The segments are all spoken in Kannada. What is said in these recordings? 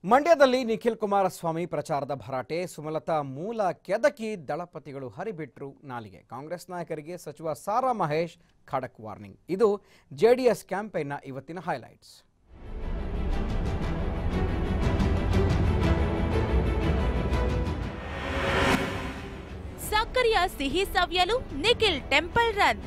ಮಂಡ್ಯದಲ್ಲಿ ನಿಖಿಲ್ ಕುಮಾರಸ್ವಾಮಿ ಪ್ರಚಾರದ ಭರಾಟೆ ಸುಮಲತಾ ಮೂಲ ಕೆದಕಿ ದಳಪತಿಗಳು ಹರಿಬಿಟ್ರು ನಾಲಿಗೆ ಕಾಂಗ್ರೆಸ್ ನಾಯಕರಿಗೆ ಸಚಿವ ಸಾರಾ ಮಹೇಶ್ ಖಡಕ್ ವಾರ್ನಿಂಗ್ ಇದು ಜೆಡಿಎಸ್ ಕ್ಯಾಂಪೇನ್ನ ಇವತ್ತಿನ ಹೈಲೈಟ್ಸ್ ಸಕ್ಕರೆಯ ಸಿಹಿ ಸವಿಯಲು ನಿಖಿಲ್ ಟೆಂಪಲ್ ರನ್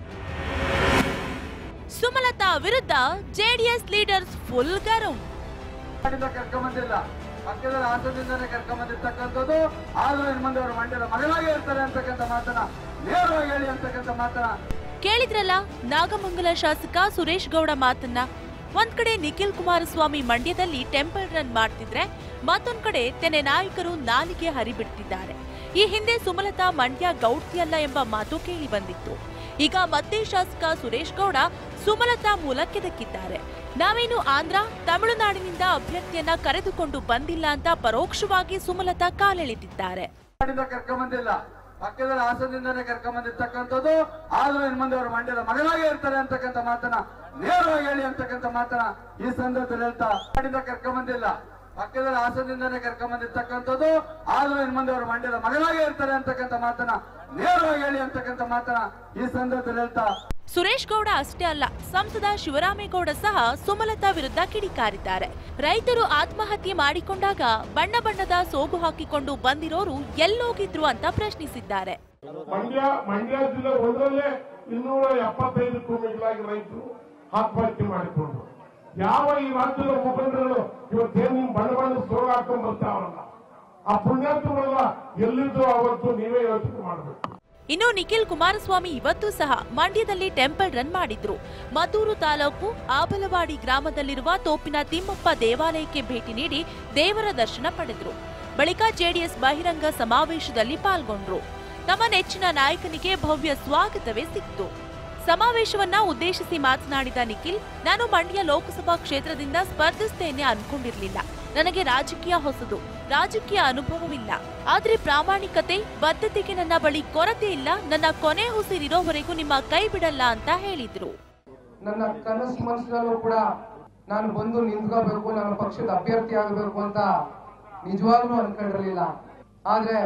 ಸುಮಲತಾ ವಿರುದ್ಧ ಜೆಡಿಎಸ್ ಲೀಡರ್ಸ್ ಫುಲ್ ಗರಂ ಮಾಡಿಂದ ಕರ್ಕೊಂಬಂದಿಲ್ಲ ಪಕ್ಕದ ಹಾಸನದಿಂದನೇ ಕರ್ಕೊಂಬಂದಿರ್ತಕ್ಕಂಥದ್ದು ಆದ್ರೂ ಇನ್ನು ಮುಂದೆ ಅವರು ಮಂಡ್ಯದ ಮಗನಾಗೆ ಇರ್ತಾರೆ ಅಂತಕ್ಕಂಥ ಮಾತನ್ನ ನೇರವಾಗಿ ಹೇಳಿ ಅಂತಕ್ಕಂಥ ಮಾತನ್ನ ಕೇಳಿದ್ರಲ್ಲ ನಾಗಮಂಗಲ ಶಾಸಕ ಸುರೇಶ್ ಗೌಡ ಮಾತನ್ನ ಒಂದ್ ಕಡೆ ನಿಖಿಲ್ ಕುಮಾರಸ್ವಾಮಿ ಮಂಡ್ಯದಲ್ಲಿ ಟೆಂಪಲ್ ರನ್ ಮಾಡ್ತಿದ್ರೆ ಮತ್ತೊಂದ್ ಕಡೆ ತೆನೆ ನಾಯಕರು ನಾಲಿಗೆ ಹರಿಬಿಡ್ತಿದ್ದಾರೆ ಈ ಹಿಂದೆ ಸುಮಲತಾ ಮಂಡ್ಯ ಗೌಡ್ತಿಯಲ್ಲ ಎಂಬ ಮಾತು ಕೇಳಿ ಬಂದಿತ್ತು ಈಗ ಮತ್ತೆ ಶಾಸಕ ಸುರೇಶ್ ಗೌಡ ಸುಮಲತಾ ಮೂಲ ಕೆದಕಿದ್ದಾರೆ ನಾವೇನು ಆಂಧ್ರ ತಮಿಳುನಾಡಿನಿಂದ ಅಭ್ಯರ್ಥಿಯನ್ನ ಕರೆದುಕೊಂಡು ಬಂದಿಲ್ಲ ಅಂತ ಪರೋಕ್ಷವಾಗಿ ಸುಮಲತಾ ಕಾಲೆಳೆದಿದ್ದಾರೆ ಮಾಡಿಂದ ಕರ್ಕೊಂಬಂದಿಲ್ಲ ಪಕ್ಕದ ಹಾಸನದಿಂದನೇ ಕರ್ಕೊಂಬಂದಿರ್ತಕ್ಕಂಥದ್ದು ಆದ್ರೂ ಇನ್ನು ಮುಂದೆ ಅವರು ಮಂಡ್ಯದ ಮಗನಾಗೆ ಇರ್ತಾರೆ ಅಂತಕ್ಕಂಥ ಮಾತನ್ನ ನೇರವಾಗಿ ಹೇಳಿ ಅಂತಕ್ಕಂಥ ಮಾತನ್ನ ಈ ಸಂದರ್ಭದಲ್ಲಿ ಹೇಳ್ತಾ ಮಾಡಿಂದ ಕರ್ಕೊಂಬಂದಿಲ್ಲ ಪಕ್ಕದ ಹಾಸನದಿಂದನೇ ಕರ್ಕೊಂಬಂದಿರ್ತಕ್ಕಂಥದ್ದು ಆದ್ರೂ ಇನ್ನು ಮುಂದೆ ಅವರು ಮಂಡ್ಯದ ಮಗನಾಗೆ ಇರ್ತಾರೆ ಅಂತಕ್ಕಂಥ ಮಾತನ್ನ ನೇರವಾಗಿ ಹೇಳಿ ಅಂತಕ್ಕಂಥ ಮಾತನ್ನ ಈ ಸಂದರ್ಭದಲ್ಲಿ ಹೇಳ್ತಾ ಸುರೇಶ್ ಗೌಡ ಅಷ್ಟೇ ಅಲ್ಲ ಸಂಸದ ಶಿವರಾಮೇಗೌಡ ಸಹ ಸುಮಲತಾ ವಿರುದ್ಧ ಕಿಡಿಕಾರಿದ್ದಾರೆ ರೈತರು ಆತ್ಮಹತ್ಯೆ ಮಾಡಿಕೊಂಡಾಗ ಬಣ್ಣ ಬಣ್ಣದ ಸೋಗು ಹಾಕಿಕೊಂಡು ಬಂದಿರೋರು ಎಲ್ಲೋಗಿದ್ರು ಅಂತ ಪ್ರಶ್ನಿಸಿದ್ದಾರೆ ಮಂಡ್ಯ ಮಂಡ್ಯ ಜಿಲ್ಲೆ ಒಂದರಲ್ಲೇ ಇನ್ನೂರ ಎಪ್ಪತ್ತೈದಕ್ಕೂ ಮಿಗಿಲಾಗಿ ರೈತರು ಆತ್ಮಹತ್ಯೆ ಮಾಡಿಕೊಂಡ್ರು ಯಾವ ಈ ರಾಜ್ಯದ ಮುಖಂಡರುಗಳು ಇವತ್ತೇನು ನಿಮ್ ಬಣ್ಣ ಬಣ್ಣ ಸೋಗ ಹಾಕೊಂಡ್ ಬರ್ತಾವಲ್ಲ ಆ ಪುಣ್ಯಾತ್ಮಗಳ ಎಲ್ಲಿದ್ರು ಅವತ್ತು ನೀವೇ ಯೋಚನೆ ಮಾಡಬೇಕು ಇನ್ನು ನಿಖಿಲ್ ಕುಮಾರಸ್ವಾಮಿ ಇವತ್ತು ಸಹ ಮಂಡ್ಯದಲ್ಲಿ ಟೆಂಪಲ್ ರನ್ ಮಾಡಿದ್ರು ಮದ್ದೂರು ತಾಲೂಕು ಆಬಲವಾಡಿ ಗ್ರಾಮದಲ್ಲಿರುವ ತೋಪಿನ ತಿಮ್ಮಪ್ಪ ದೇವಾಲಯಕ್ಕೆ ಭೇಟಿ ನೀಡಿ ದೇವರ ದರ್ಶನ ಪಡೆದ್ರು ಬಳಿಕ ಜೆಡಿಎಸ್ ಬಹಿರಂಗ ಸಮಾವೇಶದಲ್ಲಿ ಪಾಲ್ಗೊಂಡ್ರು ತಮ್ಮ ನೆಚ್ಚಿನ ನಾಯಕನಿಗೆ ಭವ್ಯ ಸ್ವಾಗತವೇ ಸಿಕ್ತು ಸಮಾವೇಶವನ್ನ ಉದ್ದೇಶಿಸಿ ಮಾತನಾಡಿದ ನಿಖಿಲ್ ನಾನು ಮಂಡ್ಯ ಲೋಕಸಭಾ ಕ್ಷೇತ್ರದಿಂದ ಸ್ಪರ್ಧಿಸ್ತೇನೆ ಅನ್ಕೊಂಡಿರ್ಲಿಲ್ಲ ನನಗೆ ರಾಜಕೀಯ ಹೊಸದು ರಾಜಕೀಯ ಅನುಭವವಿಲ್ಲ ಆದ್ರೆ ಪ್ರಾಮಾಣಿಕತೆ ಬದ್ಧತೆಗೆ ನನ್ನ ಬಳಿ ಕೊರತೆ ಇಲ್ಲ ನನ್ನ ಕೊನೆ ಉಸಿರಿರೋವರೆಗೂ ನಿಮ್ಮ ಕೈ ಬಿಡಲ್ಲ ಅಂತ ಹೇಳಿದ್ರು ನನ್ನ ಕನಸು ಮನಸ್ಸಿನಲ್ಲೂ ಕೂಡ ನಾನು ಬಂದು ನಿಂತ್ಕೋಬೇಕು ನನ್ನ ಪಕ್ಷದ ಅಭ್ಯರ್ಥಿ ಆಗಬೇಕು ಅಂತ ನಿಜವಾಗ್ಲೂ ಅನ್ಕೊಂಡಿರ್ಲಿಲ್ಲ ಆದ್ರೆ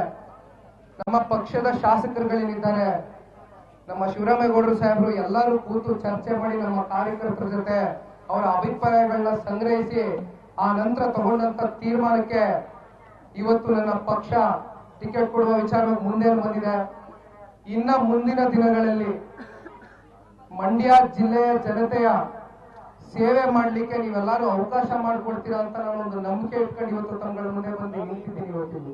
ನಮ್ಮ ಪಕ್ಷದ ಶಾಸಕರುಗಳೇನಿದ್ದಾರೆ ನಮ್ಮ ಶಿವರಾಮೇಗೌಡರು ಸಾಹೇಬರು ಎಲ್ಲರೂ ಕೂತು ಚರ್ಚೆ ಮಾಡಿ ನಮ್ಮ ಕಾರ್ಯಕರ್ತರ ಜೊತೆ ಅವರ ಅಭಿಪ್ರಾಯಗಳನ್ನ ಸಂಗ್ರಹಿಸಿ ಆ ನಂತರ ತಗೊಂಡಂತ ತೀರ್ಮಾನಕ್ಕೆ ಇವತ್ತು ನನ್ನ ಪಕ್ಷ ಟಿಕೆಟ್ ಕೊಡುವ ವಿಚಾರ ಮುಂದೆ ಬಂದಿದೆ ಇನ್ನ ಮುಂದಿನ ದಿನಗಳಲ್ಲಿ ಮಂಡ್ಯ ಜಿಲ್ಲೆಯ ಜನತೆಯ ಸೇವೆ ಮಾಡ್ಲಿಕ್ಕೆ ನೀವೆಲ್ಲರೂ ಅವಕಾಶ ಮಾಡಿಕೊಡ್ತೀರಾ ಅಂತ ನಾನು ಒಂದು ನಂಬಿಕೆ ಇಟ್ಕೊಂಡು ಇವತ್ತು ತಮ್ಮಗಳ ಮುಂದೆ ಬಂದು ನಿಂತಿದ್ದೀನಿ ಇವತ್ತಿಲ್ಲಿ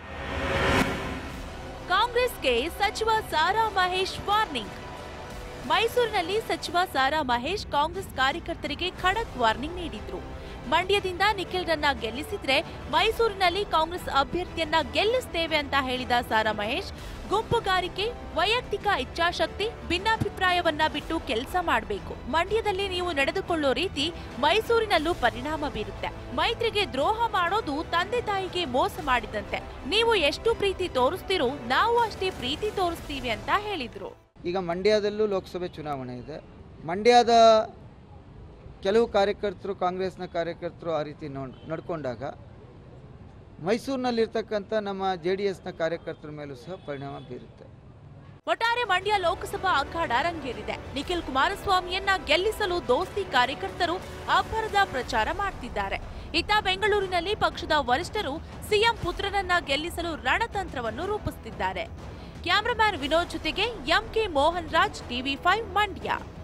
ಕಾಂಗ್ರೆಸ್ಗೆ ಸಚಿವ ಸಾರಾ ಮಹೇಶ್ ವಾರ್ನಿಂಗ್ ಮೈಸೂರಿನಲ್ಲಿ ಸಚಿವ ಸಾರಾ ಮಹೇಶ್ ಕಾಂಗ್ರೆಸ್ ಕಾರ್ಯಕರ್ತರಿಗೆ ಖಡಕ್ ವಾರ್ನಿಂಗ್ ನೀಡಿದ್ರು ಮಂಡ್ಯದಿಂದ ನಿಖಿಲ್ರನ್ನ ಗೆಲ್ಲಿಸಿದ್ರೆ ಮೈಸೂರಿನಲ್ಲಿ ಕಾಂಗ್ರೆಸ್ ಅಭ್ಯರ್ಥಿಯನ್ನ ಗೆಲ್ಲಿಸ್ತೇವೆ ಅಂತ ಹೇಳಿದ ಸಾರಾ ಮಹೇಶ್ ಗುಂಪುಗಾರಿಕೆ ವೈಯಕ್ತಿಕ ಇಚ್ಛಾಶಕ್ತಿ ಭಿನ್ನಾಭಿಪ್ರಾಯವನ್ನ ಬಿಟ್ಟು ಕೆಲಸ ಮಾಡಬೇಕು ಮಂಡ್ಯದಲ್ಲಿ ನೀವು ನಡೆದುಕೊಳ್ಳೋ ರೀತಿ ಮೈಸೂರಿನಲ್ಲೂ ಪರಿಣಾಮ ಬೀರುತ್ತೆ ಮೈತ್ರಿಗೆ ದ್ರೋಹ ಮಾಡೋದು ತಂದೆ ತಾಯಿಗೆ ಮೋಸ ಮಾಡಿದಂತೆ ನೀವು ಎಷ್ಟು ಪ್ರೀತಿ ತೋರಿಸ್ತೀರೋ ನಾವು ಅಷ್ಟೇ ಪ್ರೀತಿ ತೋರಿಸ್ತೀವಿ ಅಂತ ಹೇಳಿದ್ರು ಈಗ ಮಂಡ್ಯದಲ್ಲೂ ಲೋಕಸಭೆ ಚುನಾವಣೆ ಇದೆ ಮಂಡ್ಯದ ಕೆಲವು ಕಾರ್ಯಕರ್ತರು ಕಾಂಗ್ರೆಸ್ನ ಕಾರ್ಯಕರ್ತರು ಆ ರೀತಿ ನೋಡ್ ನಡ್ಕೊಂಡಾಗ ಮೈಸೂರಿನಲ್ಲಿರ್ತಕ್ಕಂಥ ನಮ್ಮ ಜೆ ಡಿ ಎಸ್ನ ಕಾರ್ಯಕರ್ತರ ಮೇಲೂ ಸಹ ಪರಿಣಾಮ ಬೀರುತ್ತೆ ಒಟ್ಟಾರೆ ಮಂಡ್ಯ ಲೋಕಸಭಾ ಅಖಾಡ ರಂಗೇರಿದೆ ನಿಖಿಲ್ ಕುಮಾರಸ್ವಾಮಿಯನ್ನ ಗೆಲ್ಲಿಸಲು ದೋಸ್ತಿ ಕಾರ್ಯಕರ್ತರು ಅಬ್ಬರದ ಪ್ರಚಾರ ಮಾಡ್ತಿದ್ದಾರೆ ಇತ್ತ ಬೆಂಗಳೂರಿನಲ್ಲಿ ಪಕ್ಷದ ವರಿಷ್ಠರು ಸಿಎಂ ಪುತ್ರನನ್ನ ಗೆಲ್ಲಿಸಲು ರಣತಂತ್ರವನ್ನು ರೂಪಿಸುತ್ತಿದ್ದಾರೆ ಕ್ಯಾಮರಾಮ್ಯಾನ್ ವಿನೋದ್ ಜೊತೆಗೆ MK Mohan Raj TV five Mandya